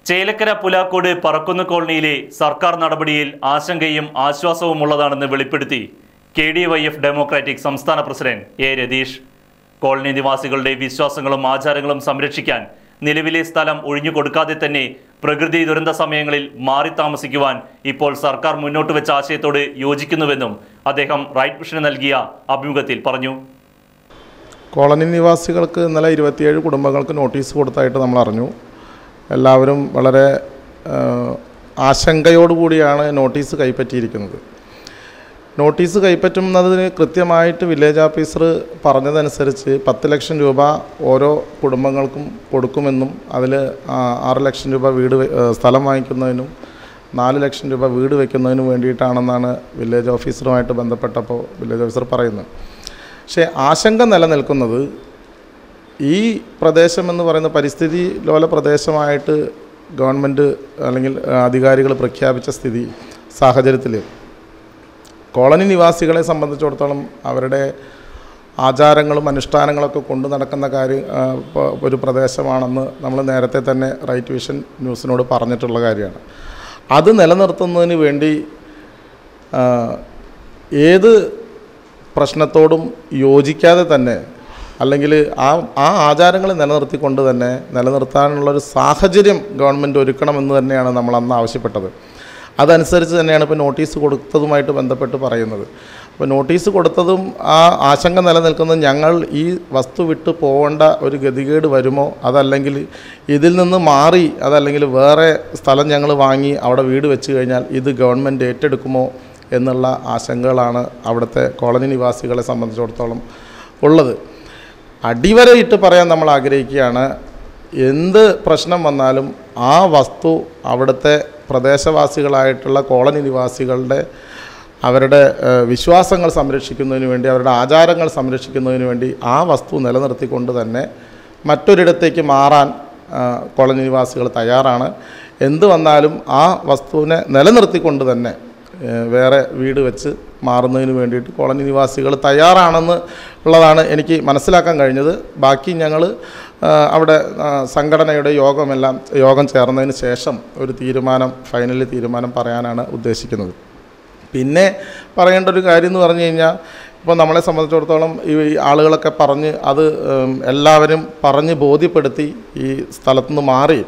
ചേലക്കര പുലാക്കോട് പറക്കുന്ന് കോളനിയിലെ സർക്കാർ നടപടിയിൽ ആശങ്കയും ആശ്വാസവും ഉള്ളതാണെന്ന് വെളിപ്പെടുത്തി K D Y F democratic സംസ്ഥാന പ്രസിഡന്റ് എ രതീഷ് കോളനി നിവാസികളുടെ വിശ്വാസങ്ങളും ആചാരങ്ങളും സംരക്ഷിക്കാൻ നിലവിലെ സ്ഥലം ഒഴിഞ്ഞു കൊടുക്കാതെ തന്നെ പ്രകൃതി ദുരന്ത സമയങ്ങളിൽ മാറി താമസിക്കുവാൻ ഇപ്പോൾ സർക്കാർ മുന്നോട്ട് വെച്ച ആശയത്തോട് യോജിക്കുന്നുവെന്നും അദ്ദേഹം റൈറ്റ് വിഷന് നൽകിയ അഭിമുഖത്തിൽ പറഞ്ഞു കോളനി നിവാസികൾക്ക് ഇന്നലെ ഇരുപത്തിയേഴ് കുടുംബങ്ങൾക്ക് നോട്ടീസ് കൊടുത്തായിട്ട് നമ്മൾ അറിഞ്ഞു എല്ലാവരും വളരെ ആ, ആശങ്കയോടുകൂടിയാണ് നോട്ടീസ് കൈപ്പറ്റിയിരിക്കുന്നത് നോട്ടീസ് കൈപ്പറ്റുന്നതിന് കൃത്യമായിട്ട് വില്ലേജ് ഓഫീസർ പറഞ്ഞതനുസരിച്ച് പത്ത് ലക്ഷം രൂപ ഓരോ കുടുംബങ്ങൾക്കും കൊടുക്കുമെന്നും അതിൽ ആറ് ലക്ഷം രൂപ വീട് വെ- ആ, സ്ഥലം വാങ്ങിക്കുന്നതിനും നാല് ലക്ഷം രൂപ വീട് വയ്ക്കുന്നതിനും വേണ്ടിയിട്ടാണെന്നാണ് വില്ലേജ് ഓഫീസറുമായിട്ട് ബന്ധപ്പെട്ടപ്പോൾ വില്ലേജ് ഓഫീസർ പറയുന്നത് പക്ഷേ ആശങ്ക നിലനിൽക്കുന്നത് ഈ പ്രദേശം എന്ന് പറയുന്ന പരിസ്ഥിതി ലോല പ്രദേശമായിട്ട് ഗവൺമെൻറ് അല്ലെങ്കിൽ അധികാരികൾ പ്രഖ്യാപിച്ച സ്ഥിതി സാഹചര്യത്തിൽ കോളനി നിവാസികളെ സംബന്ധിച്ചിടത്തോളം അവരുടെ ആചാരങ്ങളും അനുഷ്ഠാനങ്ങളൊക്കെ കൊണ്ടു നടക്കുന്ന കാര്യം ആ, പ- ഒരു പ്രദേശമാണെന്ന് നമ്മൾ നേരത്തെ തന്നെ റൈറ്റ് വിഷൻ ന്യൂസിനോട് പറഞ്ഞിട്ടുള്ള കാര്യമാണ് അത് നിലനിർത്തുന്നതിന് വേണ്ടി ആ, ഏത് പ്രശ്നത്തോടും യോജിക്കാതെ തന്നെ അല്ലെങ്കിൽ ആ ആ ആചാരങ്ങൾ നിലനിർത്തിക്കൊണ്ട് തന്നെ നിലനിർത്താനുള്ളൊരു സാഹചര്യം ഗവൺമെൻറ് ഒരുക്കണമെന്ന് തന്നെയാണ് നമ്മൾ അന്ന് ആവശ്യപ്പെട്ടത് അതനുസരിച്ച് തന്നെയാണ് ഇപ്പോൾ നോട്ടീസ് കൊടുത്തതുമായിട്ട് ബന്ധപ്പെട്ട് പറയുന്നത് അപ്പോൾ നോട്ടീസ് കൊടുത്തതും ആ ആശങ്ക നിലനിൽക്കുന്നത് ഞങ്ങൾ ഈ വസ്തു വിട്ട് പോകേണ്ട ഒരു ഗതികേട് വരുമോ അതല്ലെങ്കിൽ ഇതിൽ നിന്ന് മാറി അതല്ലെങ്കിൽ വേറെ സ്ഥലം ഞങ്ങൾ വാങ്ങി അവിടെ വീട് വെച്ച് കഴിഞ്ഞാൽ ഇത് ഗവൺമെൻറ് ഏറ്റെടുക്കുമോ എന്നുള്ള ആശങ്കകളാണ് അവിടുത്തെ കോളനി നിവാസികളെ സംബന്ധിച്ചിടത്തോളം ഉള്ളത് അടിവരയിട്ട് പറയാൻ നമ്മൾ ആഗ്രഹിക്കുകയാണ് എന്ത് പ്രശ്നം വന്നാലും ആ വസ്തു അവിടുത്തെ പ്രദേശവാസികളായിട്ടുള്ള കോളനി നിവാസികളുടെ അവരുടെ ഏഹ്, വിശ്വാസങ്ങൾ സംരക്ഷിക്കുന്നതിന് വേണ്ടി അവരുടെ ആചാരങ്ങൾ സംരക്ഷിക്കുന്നതിന് വേണ്ടി ആ വസ്തു നിലനിർത്തിക്കൊണ്ട് തന്നെ മറ്റൊരിടത്തേക്ക് മാറാൻ ആ, കോളനി നിവാസികൾ തയ്യാറാണ് എന്ത് വന്നാലും ആ വസ്തുവിനെ നിലനിർത്തിക്കൊണ്ട് തന്നെ ഏഹ്, വേറെ വീട് വെച്ച് മാറുന്നതിന് വേണ്ടിയിട്ട് കോളനി നിവാസികൾ തയ്യാറാണെന്ന് ഉള്ളതാണ് എനിക്ക് മനസ്സിലാക്കാൻ കഴിഞ്ഞത് ബാക്കി ഞങ്ങൾ അവിടെ ആ, സംഘടനയുടെ യോഗമെല്ലാം യോഗം ചേർന്നതിന് ശേഷം ഒരു തീരുമാനം ഫൈനലി തീരുമാനം പറയാനാണ് ഉദ്ദേശിക്കുന്നത് പിന്നെ പറയേണ്ട ഒരു കാര്യം എന്ന് പറഞ്ഞു കഴിഞ്ഞാൽ ഇപ്പോൾ നമ്മളെ സംബന്ധിച്ചിടത്തോളം ഈ ആളുകളൊക്കെ പറഞ്ഞ് അത് ഉം, എല്ലാവരും പറഞ്ഞ് ബോധ്യപ്പെടുത്തി ഈ സ്ഥലത്തുനിന്ന് മാറി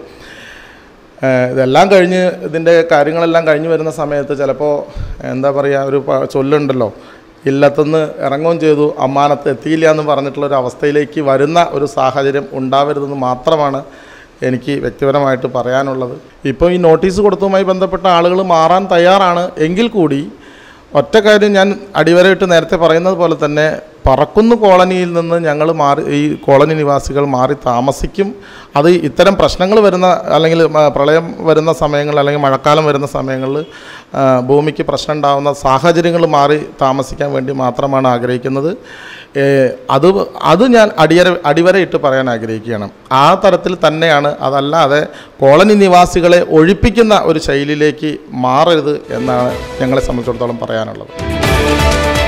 ഏഹ് ഇതെല്ലാം കഴിഞ്ഞ് ഇതിൻ്റെ കാര്യങ്ങളെല്ലാം കഴിഞ്ഞ് വരുന്ന സമയത്ത് ചിലപ്പോൾ എന്താ പറയുക ഒരു പ- ചൊല്ലുണ്ടല്ലോ ഇല്ലത്തുനിന്ന് ഇറങ്ങുകയും ചെയ്തു അമ്മാനത്ത് എത്തിയില്ല എന്ന് പറഞ്ഞിട്ടുള്ള ഒരു അവസ്ഥയിലേക്ക് വരുന്ന ഒരു സാഹചര്യം ഉണ്ടാവരുതെന്ന് മാത്രമാണ് എനിക്ക് വ്യക്തിപരമായിട്ട് പറയാനുള്ളത് ഇപ്പോൾ ഈ നോട്ടീസ് കൊടുത്തതുമായി ബന്ധപ്പെട്ട ആളുകൾ മാറാൻ തയ്യാറാണ് എങ്കിൽ കൂടി ഒറ്റ കാര്യം ഞാൻ അടിവരയിട്ട് നേരത്തെ പറയുന്നത് പോലെ തന്നെ പറക്കുന്നു കോളനിയിൽ നിന്ന് ഞങ്ങൾ മാറി ഈ കോളനി നിവാസികൾ മാറി താമസിക്കും അത് ഇത്തരം പ്രശ്നങ്ങൾ വരുന്ന അല്ലെങ്കിൽ മ- പ്രളയം വരുന്ന സമയങ്ങളിൽ അല്ലെങ്കിൽ മഴക്കാലം വരുന്ന സമയങ്ങളിൽ ആ, ഭൂമിക്ക് പ്രശ്നം ഉണ്ടാകുന്ന സാഹചര്യങ്ങൾ മാറി താമസിക്കാൻ വേണ്ടി മാത്രമാണ് ആഗ്രഹിക്കുന്നത് ഏ, അത് അത് ഞാൻ അടിയര അടിവരയിട്ട് പറയാൻ ആഗ്രഹിക്കുകയാണ് ആ തരത്തിൽ തന്നെയാണ് അതല്ലാതെ കോളനി നിവാസികളെ ഒഴിപ്പിക്കുന്ന ഒരു ശൈലിയിലേക്ക് മാറരുത് എന്നാണ് ഞങ്ങളെ സംബന്ധിച്ചിടത്തോളം പറയാനുള്ളത്